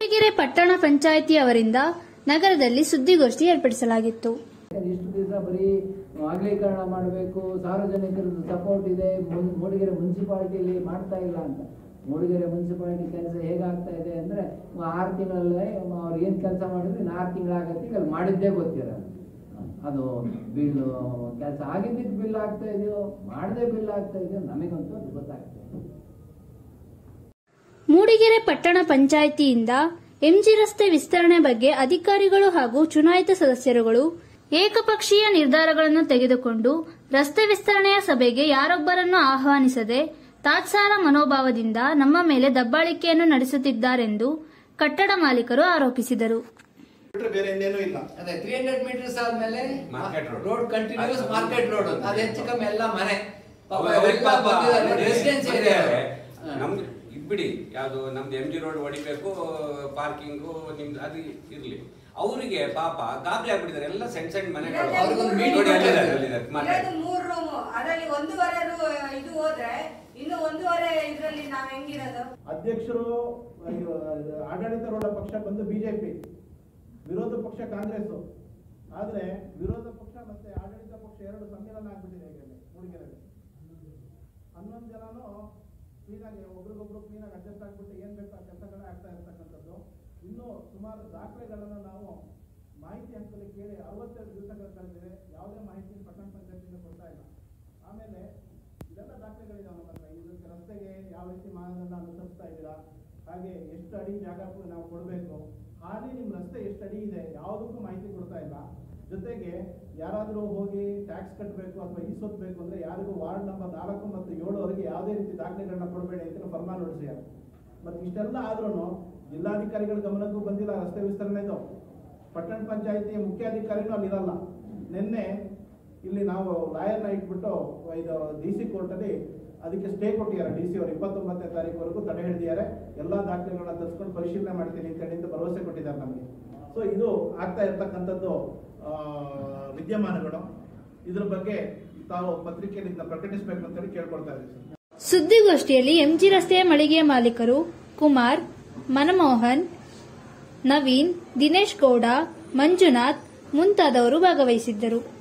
ಮೂಡಿಗೆರೆ ಪಟ್ಟಣ ಪಂಚಾಯಿತಿ ಅವರಿಂದ ನಗರದಲ್ಲಿ ಸುದ್ದಿಗೋಷ್ಠಿ ಏರ್ಪಡಿಸಲಾಗಿತ್ತು ಇಷ್ಟು ದಿವಸ ಬರೀ ಅಗಲೀಕರಣ ಮಾಡಬೇಕು ಸಾರ್ವಜನಿಕರದ್ದು ಸಪೋರ್ಟ್ ಇದೆ ಮುನ್- ಮೂಡಿಗೆರೆ ಮುನ್ಸಿಪಾಲಿಟಿಯಲ್ಲಿ ಮಾಡ್ತಾ ಇಲ್ಲ ಅಂತ ಮೂಡಿಗೆರೆ ಮುನ್ಸಿಪಾಲಿಟಿ ಕೆಲಸ ಹೇಗಾಗ್ತಾ ಇದೆ ಅಂದ್ರೆ ಆರು ತಿಂಗಳಲ್ಲೇ ಅವ್ರು ಏನು ಕೆಲಸ ಮಾಡಿದ್ರೆ ಇನ್ನು ಆರು ತಿಂಗಳಾಗತ್ತೆ ಈಗ ಅಲ್ಲಿ ಮಾಡಿದ್ದೇ ಗೊತ್ತಿರಲ್ಲ ಅದು ಬಿಲ್ ಕೆಲಸ ಆಗಿದ್ದಕ್ಕೆ ಬಿಲ್ ಆಗ್ತಾ ಇದೆಯೋ ಮಾಡದೆ ಬಿಲ್ ಆಗ್ತಾ ಇದೆಯೋ ನಮಗಂತೂ ಅದು ಗೊತ್ತಾಗ್ತಾ ಇದೆ ಮೂಡಿಗೆರೆ ಪಟ್ಟಣ ಪಂಚಾಯಿತಿಯಿಂದ ಎಂಜಿ ರಸ್ತೆ ವಿಸ್ತರಣೆ ಬಗ್ಗೆ ಅಧಿಕಾರಿಗಳು ಹಾಗೂ ಚುನಾಯಿತ ಸದಸ್ಯರುಗಳು ಏಕಪಕ್ಷೀಯ ನಿರ್ಧಾರಗಳನ್ನು ತೆಗೆದುಕೊಂಡು ರಸ್ತೆ ವಿಸ್ತರಣೆಯ ಸಭೆಗೆ ಯಾರೊಬ್ಬರನ್ನು ಆಹ್ವಾನಿಸದೆ ತಾತ್ಸಾರ ಮನೋಭಾವದಿಂದ ನಮ್ಮ ಮೇಲೆ ದಬ್ಬಾಳಿಕೆಯನ್ನು ನಡೆಸುತ್ತಿದ್ದಾರೆಂದು ಕಟ್ಟಡ ಮಾಲೀಕರು ಆರೋಪಿಸಿದರು ಬಿಟ್ರೆ ಬೇರೆ ಇನ್ನೇನೂ ಇಲ್ಲ ಅದೇ ತ್ರೀ ಹಂಡ್ರೆಡ್ ಮೀಟರ್ಸ್ ಆದ್ಮೇಲೆ Market road. Road continues market road ಅದು ಹೆಚ್ಚು ಕಮ್ಮಿ ಎಲ್ಲ ಮನೆ ಪಾಪ ಅವ್ರು ಅವರೆಲ್ಲ ಪಾಪ ಬಂದಿದ್ದಾರೆ ನೋಡಿ, ರೆಸಿಡೆನ್ಸಿ ಮತ್ತೆ ಏರಿಯಾ ನಮ್ದು ಇಬ್ಬಿಡಿ ಯಾವ್ದು ನಮ್ದು ಎಂ ಜಿ ರೋಡ್ ಹೊಡಿಬೇಕು ಪಾರ್ಕಿಂಗು ನಿಮ್ದು ಅದು ಇರ್ಲಿ ಅವರಿಗೆ ಪಾಪ ಗಾಬರಿ ಆಗ್ಬಿಟ್ಟಿದ್ದಾರೆ ಎಲ್ಲ ಸಣ್ಣ ಸಣ್ಣ ಮನೆಗಳು ಅವ್ರಿಗೊಂದು ನೋಡಿ, meeting ಅಲ್ಲಿದ್ದಾರೆ, ಅಲ್ಲಿದ್ದಾರೆ, ಮಾತಾಡಿ. ಇರೋದು ಮೂರ್ ರೂಮ್ ಅದರಲ್ಲಿ ಒಂದೂವರೆ ರೂ- ಇದು ಹೋದ್ರೆ ಇನ್ನು ಒಂದೂವರೆ ಇದ್ರಲ್ಲಿ ನಾವ್ ಹೆಂಗಿರೋದು ಅಧ್ಯಕ್ಷರು ಇದು, ಆಡಳಿತಾರೂಢ ಪಕ್ಷ ಬಂದು ಬಿಜೆಪಿ ವಿರೋಧ ಪಕ್ಷ ಕಾಂಗ್ರೆಸ್ ಆದ್ರೆ ವಿರೋಧ ಪಕ್ಷ ಮತ್ತೆ ಆಡಳಿತ ಪಕ್ಷ ಎರಡು ಸಮ್ಮಿಲನ ಆಗ್ಬಿಟ್ಟಿದೆ ಈಗ ಇಲ್ಲಿ ಮೂಡಿಗೆರೆಯಲ್ಲಿ ಹನ್ನೊಂದು ಜನನು ಕ್ಲೀನಾಗಿ ಒಬ್ರಿಗೊಬ್ರು ಕ್ಲೀನಾಗಿ ಅಡ್ಜಸ್ಟ್ ಆಗ್ಬಿಟ್ಟು ಏನ್ ಬೇಕು ಆ ಕೆಲಸಗಳೇ ಆಗ್ತಾ ಇರ್ತಕ್ಕಂಥದ್ದು ಇನ್ನು ಸುಮಾರು ದಾಖಲೆಗಳನ್ನು ನಾವು ಮಾಹಿತಿ ಹಂತದಲ್ಲಿ ಕೇಳಿ ಅರವತ್ತೆರಡು ದಿವಸಗಳು ಕಳೆದಿವೆ ಯಾವುದೇ ಮಾಹಿತಿ ಪಟ್ಟಣ ಪಂಚಾಯತಿಯಿಂದ ಕೊಡ್ತಾ ಇಲ್ಲ ಆಮೇಲೆ ಇದೆಲ್ಲ ದಾಖಲೆಗಳಿದಾವೆ ನಮ್ಮ ಹತ್ರ ಇದಕ್ಕೆ ರಸ್ತೆಗೆ ಯಾವ ರೀತಿ ಮಾನದಂಡ ಅನುಸರಿಸ್ತಾ ಇದ್ದೀರಾ ಹಾಗೆ ಎಷ್ಟು ಅಡಿ ಜಾಗ ಕು- ನಾವು ಕೊಡಬೇಕು ಹಾಲಿ ನಿಮ್ಮ ರಸ್ತೆ ಎಷ್ಟು ಅಡಿ ಇದೆ ಯಾವುದಕ್ಕೂ ಮಾಹಿತಿ ಕೊಡ್ತಾ ಇಲ್ಲ ಜೊತೆಗೆ ಯಾರಾದರೂ ಹೋಗಿ ಟ್ಯಾಕ್ಸ್ ಕಟ್ಟಬೇಕು ಅಥವಾ ಈಸೊತ್ಬೇಕು ಅಂದ್ರೆ ಯಾರಿಗೂ ವಾರ್ಡ್ ನಂಬರ್ ನಾಲ್ಕು ಮತ್ತು ಏಳುವರೆಗೆ ಯಾವುದೇ ರೀತಿ ದಾಖಲೆಗಳನ್ನ ಕೊಡಬೇಡಿ ಅಂತ ಫರ್ಮಾನ್ ಹೊರಡಿಸ್ಯಾರ ಮತ್ತೆ ಇಷ್ಟೆಲ್ಲ ಆದ್ರೂ ಜಿಲ್ಲಾಧಿಕಾರಿಗಳ ಗಮನಕ್ಕೂ ಬಂದಿಲ್ಲ ರಸ್ತೆ ವಿಸ್ತರಣೆದು ಪಟ್ಟಣ ಪಂಚಾಯಿತಿಯ ಮುಖ್ಯಾಧಿಕಾರಿನೂ ಅಲ್ಲಿರಲ್ಲ ನಿನ್ನೆ ಇಲ್ಲಿ ನಾವು ಲಾಯರ್ನ ಇಟ್ಬಿಟ್ಟು ಇದು ಡಿ ಸಿ ಕೋರ್ಟಲ್ಲಿ ಅದಕ್ಕೆ ಸ್ಟೇ ಕೊಟ್ಟಿದ್ದಾರೆ ಡಿ ಸಿ ಅವರು ಇಪ್ಪತ್ತೊಂಬತ್ತನೇ ತಾರೀಕುವರೆಗೂ ತಡೆ ಹಿಡಿದಿದ್ದಾರೆ ಎಲ್ಲಾ ದಾಖಲೆಗಳನ್ನ ತರಿಸ್ಕೊಂಡು ಪರಿಶೀಲನೆ ಮಾಡ್ತೀನಿ ಅಂತ ಹೇಳಿ ಅಂತ ಭರವಸೆ ಕೊಟ್ಟಿದ್ದಾರೆ ನಮಗೆ ಸೊ ಇದು ಆಗ್ತಾ ಇರ್ತಕ್ಕಂಥದ್ದು ಆ, ವಿದ್ಯಮಾನಗಳು ಇದ್ರ ಬಗ್ಗೆ ತಾವು ಪತ್ರಿಕೆಯಲ್ಲಿ ಇದನ್ನ ಪ್ರಕಟಿಸಬೇಕು ಅಂತ ಹೇಳಿ ಕೇಳ್ಕೊಳ್ತಾ ಇದ್ದೀವಿ ಸರ್ ಸುದ್ದಿಗೋಷ್ಠಿಯಲ್ಲಿ ಎಂಜಿ ರಸ್ತೆಯ ಮಳಿಗೆಯ ಮಾಲೀಕರು ಕುಮಾರ್ ಮನಮೋಹನ್ ನವೀನ್ ದಿನೇಶ್ ಗೌಡ ಮಂಜುನಾಥ್ ಮುಂತಾದವರು ಭಾಗವಹಿಸಿದ್ದರು